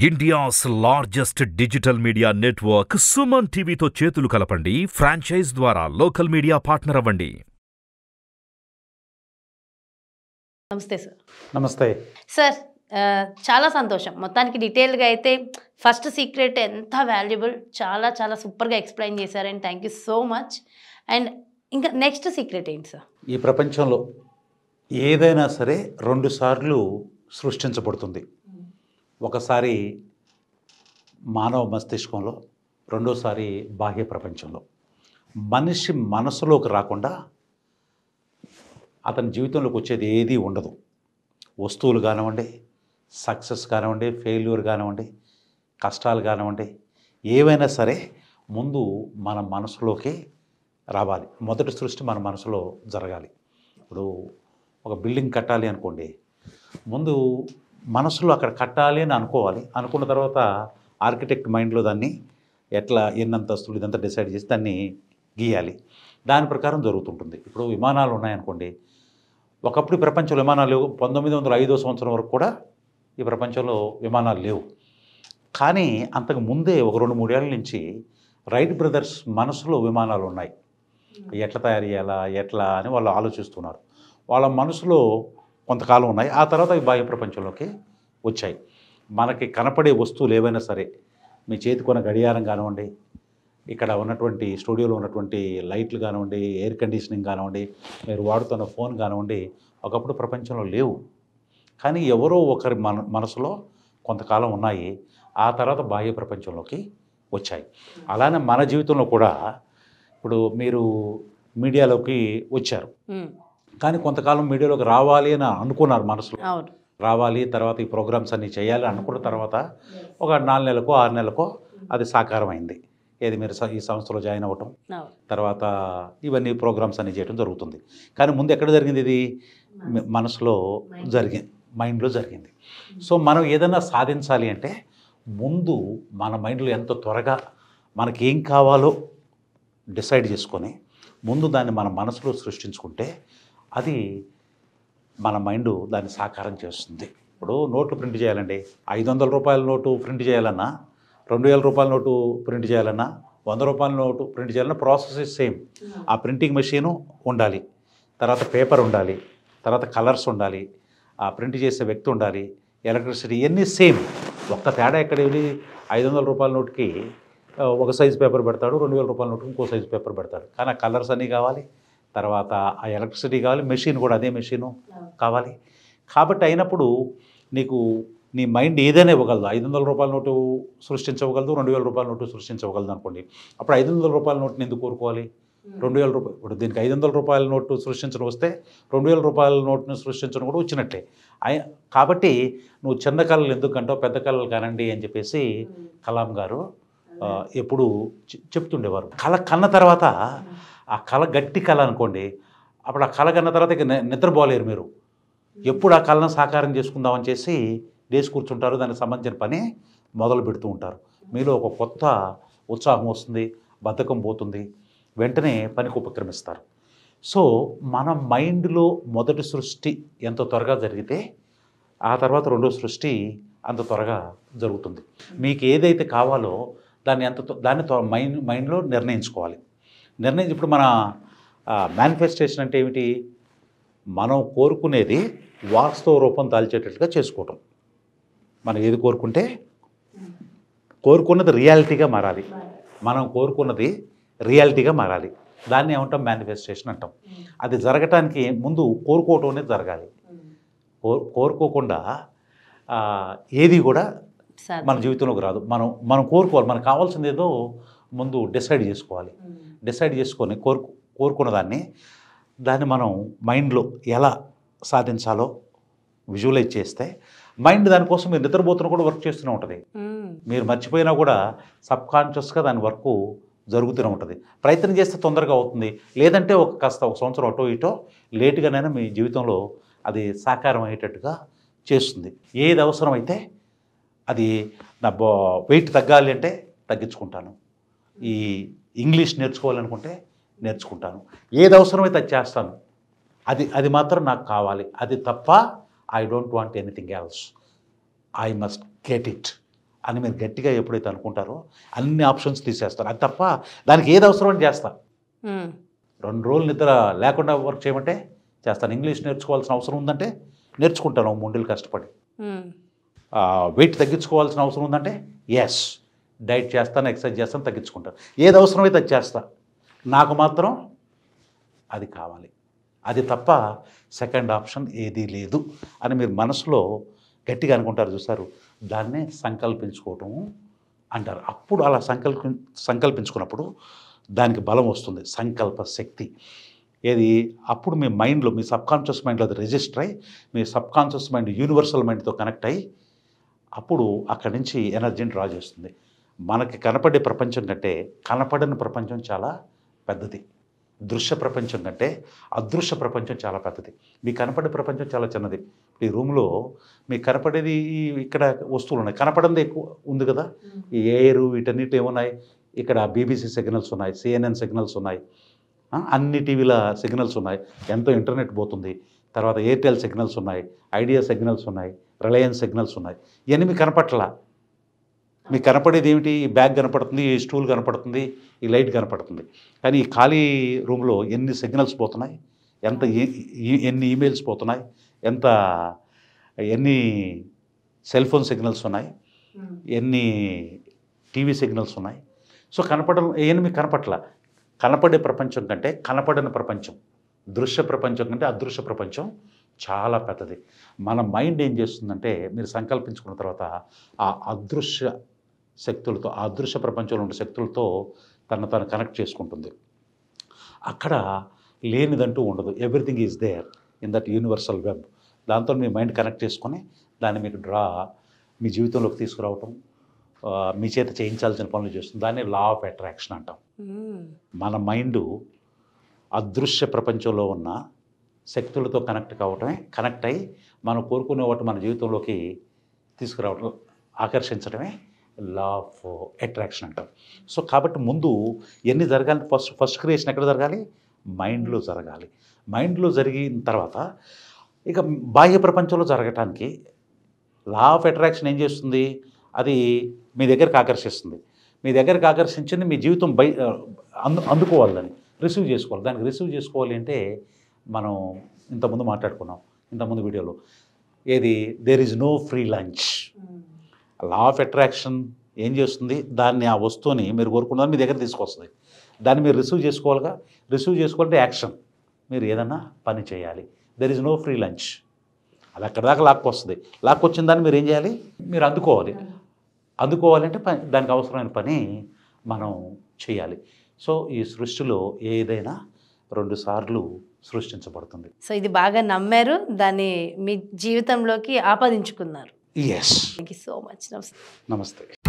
India's largest digital media network Suman టీవీతో చేతులు కలపండి ఫ్రాంచైజ్ ద్వారా లోకల్ మీడియా పార్ట్నర్ అవ్వండి నమస్తే సార్ నమస్తే సార్ ఆ, చాలా సంతోషం మొత్తానికి డీటెయిల్గా అయితే ఫస్ట్ సీక్రెట్ ఎంత వాల్యుబుల్ చాలా చాలా సూపర్గా ఎక్స్ప్లెయిన్ చేశారు and thank you so much and ఇంకా నెక్స్ట్ సీక్రెట్ ఏంటి సార్ ఈ ప్రపంచంలో ఏదైనా సరే రెండుసార్లు సృష్టించబడుతుంది ఒకసారి మానవ మస్తిష్కంలో రెండోసారి బాహ్య ప్రపంచంలో మనిషి మనసులోకి రాకుండా అతని జీవితంలోకి వచ్చేది ఏదీ ఉండదు వస్తువులు కానివ్వండి సక్సెస్ కానివ్వండి ఫెయిల్యూర్ కానివ్వండి కష్టాలు కానివ్వండి ఏవైనా సరే ముందు మన మనసులోకి రావాలి మొదటి సృష్టి మన మనసులో జరగాలి ఇప్పుడు ఒక బిల్డింగ్ కట్టాలి అనుకోండి ముందు మనసులో అక్కడ కట్టాలి అని అనుకోవాలి అనుకున్న తర్వాత ఆర్కిటెక్ట్ మైండ్లో దాన్ని ఎట్లా ఎన్ని అంతస్తులు ఇదంతా డిసైడ్ చేసి దాన్ని గీయాలి దాని ప్రకారం జరుగుతుంటుంది ఇప్పుడు విమానాలు ఉన్నాయనుకోండి ఒకప్పుడు ఈ ప్రపంచంలో విమానాలు లేవు పంతొమ్మిది వందల ఐదో సంవత్సరం వరకు కూడా ఈ ప్రపంచంలో విమానాలు లేవు కానీ అంతకు ముందే ఒక రెండు మూడేళ్ల నుంచి రైట్ బ్రదర్స్ మనసులో విమానాలు ఉన్నాయి ఎట్లా తయారు చేయాలా ఎట్లా అని వాళ్ళు ఆలోచిస్తున్నారు వాళ్ళ మనసులో కొంతకాలం ఉన్నాయి ఆ తర్వాత ఈ బాహ్య ప్రపంచంలోకి వచ్చాయి మనకి కనపడే వస్తువులు ఏవైనా సరే మీ చేతి కొన్న గడియారం కానివ్వండి ఇక్కడ ఉన్నటువంటి స్టూడియోలో ఉన్నటువంటి లైట్లు కానివ్వండి ఎయిర్ కండిషనింగ్ కానివ్వండి మీరు వాడుతున్న ఫోన్ కానివ్వండి ఒకప్పుడు ప్రపంచంలో లేవు కానీ ఎవరో ఒకరి మన మనసులో కొంతకాలం ఉన్నాయి ఆ తర్వాత బాహ్య ప్రపంచంలోకి వచ్చాయి అలానే మన జీవితంలో కూడా ఇప్పుడు మీరు మీడియాలోకి వచ్చారు మ్మ్. కానీ కొంతకాలం మీడియాలోకి రావాలి అని అనుకున్నారు మనసులో అవును రావాలి తర్వాత ఈ ప్రోగ్రామ్స్ అన్నీ చేయాలి అనుకున్న తర్వాత ఒక నాలుగు నెలలకో ఆరు నెలలకో అది సాకారం అయింది ఏది మీరు స- ఈ సంస్థలో జాయిన్ అవ్వటం అవును తర్వాత ఇవన్నీ ప్రోగ్రామ్స్ అన్ని చేయడం జరుగుతుంది కానీ ముందు ఎక్కడ జరిగింది ఇది మ- మనసులో జరిగింది మైండ్లో జరిగింది సో మనం ఏదైనా సాధించాలి అంటే ముందు మన మైండ్లో ఎంత త్వరగా మనకి ఏం కావాలో డిసైడ్ చేసుకొని ముందు దాన్ని మన మనసులో సృష్టించుకుంటే అది మన మైండ్ దాన్ని సాకారం చేస్తుంది ఇప్పుడు నోట్లు ప్రింట్ చేయాలండి ఐదు వందల రూపాయల నోటు ప్రింట్ చేయాలన్నా రెండు వేల రూపాయల నోటు ప్రింట్ చేయాలన్నా వంద రూపాయల నోటు ప్రింట్ చేయాలన్నా ప్రాసెస్ ఇస్ సేమ్ ఆ ప్రింటింగ్ మెషీను ఉండాలి తర్వాత పేపర్ ఉండాలి తర్వాత కలర్స్ ఉండాలి ఆ ప్రింట్ చేసే వ్యక్తి ఉండాలి ఎలక్ట్రిసిటీ ఇవన్నీ సేమ్ ఒక్క తేడా ఎక్కడ వెళ్ళి ఐదు వందల రూపాయల నోటుకి ఆ, ఒక సైజ్ పేపర్ పెడతాడు రెండు వేల రూపాయల నోటుకి ఇంకో సైజ్ పేపర్ పెడతాడు కానీ ఆ కలర్స్ అన్నీ కావాలి తర్వాత ఆ ఎలక్ట్రిసిటీ కావాలి మెషిన్ కూడా అదే మెషిను కావాలి కాబట్టి అయినప్పుడు నీకు నీ మైండ్ ఏదైనా ఇవ్వగలదు ఐదు వందల రూపాయల నోటు సృష్టించవగలదు రెండు వేల రూపాయల నోటు సృష్టించవగలదు అనుకోండి అప్పుడు ఐదు వందల రూపాయల నోటుని ఎందుకు కోరుకోవాలి రెండు వేల రూపాయలు ఇప్పుడు దీనికి ఐదు వందల రూపాయల నోటు సృష్టించడం వస్తే రెండు వేల రూపాయల నోటును సృష్టించడం కూడా వచ్చినట్టే అయి- కాబట్టి నువ్వు చిన్న కళలు ఎందుకు అంటావు పెద్ద కళలు కానండి అని చెప్పేసి కలాం గారు ఆ, ఎప్పుడు చె- చెప్తుండేవారు కళ కన్న తర్వాత ఆ కళ గట్టి కళ అనుకోండి అప్పుడు ఆ కళ కన్న తర్వాత ఇక ని- నిద్రపోలేరు మీరు ఎప్పుడు ఆ కళను సాకారం చేసుకుందామని చేసి లేచి కూర్చుంటారు దానికి సంబంధించిన పని మొదలు పెడుతూ ఉంటారు మీలో ఒక కొత్త ఉత్సాహం వస్తుంది బద్ధకం పోతుంది వెంటనే పనికి ఉపక్రమిస్తారు సో మన మైండ్లో మొదటి సృష్టి ఎంత త్వరగా జరిగితే ఆ తర్వాత రెండో సృష్టి అంత త్వరగా జరుగుతుంది మీకు ఏదైతే కావాలో దాన్ని ఎంత త్వ- దాన్ని త్వ- మైండ్ మైండ్లో నిర్ణయించుకోవాలి నిర్ణయం ఇప్పుడు మన మేనిఫెస్టేషన్ అంటే ఏమిటి మనం కోరుకునేది వాస్తవ రూపం దాల్చేటట్టుగా చేసుకోవటం మనం ఏది కోరుకుంటే కోరుకున్నది రియాలిటీగా మారాలి మనం కోరుకున్నది రియాలిటీగా మారాలి దాన్ని ఏమంటాం మేనిఫెస్టేషన్ అంటాం అది జరగటానికి ముందు కోరుకోవటం అనేది జరగాలి కోరు కోరుకోకుండా ఆ, ఏది కూడా సార్ మన జీవితంలోకి రాదు మనం మనం కోరుకోవాలి మనకు కావాల్సింది ఏదో ముందు డిసైడ్ చేసుకోవాలి డిసైడ్ చేసుకొని కోరుకు కోరుకున్న దాన్ని దాన్ని మనం మైండ్లో ఎలా సాధించాలో విజువలైజ్ చేస్తే మైండ్ దానికోసం మీరు నిద్రపోతున్నా కూడా వర్క్ చేస్తూనే ఉంటుంది మ్మ్. మీరు మర్చిపోయినా కూడా సబ్ కాన్షియస్గా దాని వర్క్ జరుగుతూనే ఉంటుంది ప్రయత్నం చేస్తే తొందరగా అవుతుంది లేదంటే ఒక కాస్త ఒక సంవత్సరం అటో ఇటో లేటుగానైనా మీ జీవితంలో అది సాకారం అయ్యేటట్టుగా చేస్తుంది ఏది అవసరమైతే అది నా బా వెయిట్ తగ్గాలి అంటే తగ్గించుకుంటాను ఈ ఇంగ్లీష్ నేర్చుకోవాలనుకుంటే నేర్చుకుంటాను ఏది అవసరమైతే అది చేస్తాను అది అది మాత్రం నాకు కావాలి అది తప్ప I don't want anything else I must get it అని మీరు గట్టిగా ఎప్పుడైతే అనుకుంటారో అన్ని ఆప్షన్స్ తీసేస్తారు అది తప్ప దానికి ఏది అవసరం అని చేస్తా మ్మ్. రెండు రోజులు నిద్ర లేకుండా వర్క్ చేయమంటే చేస్తాను ఇంగ్లీష్ నేర్చుకోవాల్సిన అవసరం ఉందంటే నేర్చుకుంటాను ఓ మూడు నెలలు కష్టపడి మ్మ్. వెయిట్ తగ్గించుకోవాల్సిన అవసరం ఉందంటే ఎస్ డైట్ చేస్తాను ఎక్సర్సైజ్ చేస్తాను తగ్గించుకుంటాను ఏది అవసరమైతే అది చేస్తా నాకు మాత్రం అది కావాలి అది తప్ప సెకండ్ ఆప్షన్ ఏదీ లేదు అని మీరు మనసులో గట్టిగా అనుకుంటారు చూస్తారు దాన్నే సంకల్పించుకోవటం అంటారు అప్పుడు అలా సంకల్పి సంకల్పించుకున్నప్పుడు దానికి బలం వస్తుంది సంకల్ప శక్తి ఏది అప్పుడు మీ మైండ్లో మీ సబ్ కాన్షియస్ మైండ్లో అది రిజిస్టర్ అయ్యి మీ సబ్ కాన్షియస్ మైండ్ యూనివర్సల్ మైండ్తో కనెక్ట్ అయ్యి అప్పుడు అక్కడి నుంచి ఎనర్జీని డ్రా చేస్తుంది మనకి కనపడే ప్రపంచం కంటే కనపడని ప్రపంచం చాలా పెద్దది దృశ్య ప్రపంచం కంటే అదృశ్య ప్రపంచం చాలా పెద్దది మీకు కనపడే ప్రపంచం చాలా చిన్నది ఈ రూమ్లో మీకు కనపడేది ఈ- ఇక్కడ వస్తువులు ఉన్నాయి కనపడంది ఎక్కువ ఉంది కదా ఈ ఎయిర్ వీటన్నిటి ఏమున్నాయి ఇక్కడ బీబీసీ సిగ్నల్స్ ఉన్నాయి సిఎన్ఎన్ సిగ్నల్స్ ఉన్నాయి ఆ, అన్ని టీవీల సిగ్నల్స్ ఉన్నాయి ఎంతో ఇంటర్నెట్ పోతుంది తర్వాత ఎయిర్టెల్ సిగ్నల్స్ ఉన్నాయి ఐడియా సిగ్నల్స్ ఉన్నాయి రిలయన్స్ సిగ్నల్స్ ఉన్నాయి ఇవన్నీ మీకు కనపట్లా మీకు కనపడేది ఏమిటి ఈ బ్యాగ్ కనపడుతుంది ఈ స్టూల్ కనపడుతుంది ఈ లైట్ కనపడుతుంది కానీ ఈ ఖాళీ రూమ్లో ఎన్ని సిగ్నల్స్ పోతున్నాయి ఎంత ఈ- ఈ- ఎన్ని ఈమెయిల్స్ పోతున్నాయి ఎంత ఎన్ని సెల్ ఫోన్ సిగ్నల్స్ ఉన్నాయి ఎన్ని టీవీ సిగ్నల్స్ ఉన్నాయి సో కనపడడం ఏమి మీకు కనపట్ల కనపడే ప్రపంచం కంటే కనపడని ప్రపంచం దృశ్య ప్రపంచం కంటే అదృశ్య ప్రపంచం చాలా పెద్దది మన మైండ్ ఏం చేస్తుందంటే మీరు సంకల్పించుకున్న తర్వాత ఆ అదృశ్య శక్తులతో ఆ అదృశ్య ప్రపంచంలో ఉండే శక్తులతో తను తను కనెక్ట్ చేసుకుంటుంది అక్కడ లేనిదంటూ ఉండదు everything is there in that universal web దాంతో మీ మైండ్ కనెక్ట్ చేసుకొని దాన్ని మీకు డ్రా మీ జీవితంలోకి తీసుకురావటం ఆ, మీ చేత చేయించాల్సిన పనులు చేస్తుంది దాన్ని లా ఆఫ్ అట్రాక్షన్ అంటాం మ్మ్. మన మైండ్ అదృశ్య ప్రపంచంలో ఉన్న శక్తులతో కనెక్ట్ కావటమే కనెక్ట్ అయ్యి మనం కోరుకునే వాటి మన జీవితంలోకి తీసుకురావటం ఆకర్షించడమే లా ఆఫ్ అట్రాక్షన్ అంటాం సో కాబట్టి ముందు ఎన్ని జరగాలి ఫస్ట్ ఫస్ట్ క్రియేషన్ ఎక్కడ జరగాలి మైండ్లో జరగాలి మైండ్లో జరిగిన తర్వాత ఇక బాహ్య ప్రపంచంలో జరగటానికి లా ఆఫ్ అట్రాక్షన్ ఏం చేస్తుంది అది మీ దగ్గరికి ఆకర్షిస్తుంది మీ దగ్గరికి ఆకర్షించింది మీ జీవితం బై అందు అందుకోవాలి దాన్ని రిసీవ్ చేసుకోవాలి దానికి రిసీవ్ చేసుకోవాలి అంటే మనం ఇంతకుముందు మాట్లాడుకున్నాం ఇంతకుముందు వీడియోలో ఏది there is no free lunch law of attraction ఏం చేస్తుంది దాన్ని ఆ వస్తువుని మీరు కోరుకున్నది మీ దగ్గర తీసుకొస్తుంది దాన్ని మీరు రిసీవ్ చేసుకోవాలిగా రిసీవ్ చేసుకోవాలంటే యాక్షన్ మీరు ఏదన్నా పని చేయాలి there is no free lunch అది అక్కడ దాకా లాక్కొస్తుంది లాక్కొచ్చిన దాన్ని మీరు ఏం చేయాలి మీరు అందుకోవాలి అందుకోవాలంటే పని దానికి అవసరమైన పని మనం చేయాలి సో ఈ సృష్టిలో ఏదైనా రెండు సార్లు సృష్టించబడుతుంది సో ఇది బాగా నమ్మారు దాన్ని మీ జీవితంలోకి ఆపాదించుకున్నారు yes thank you so much నమస్తే నమస్తే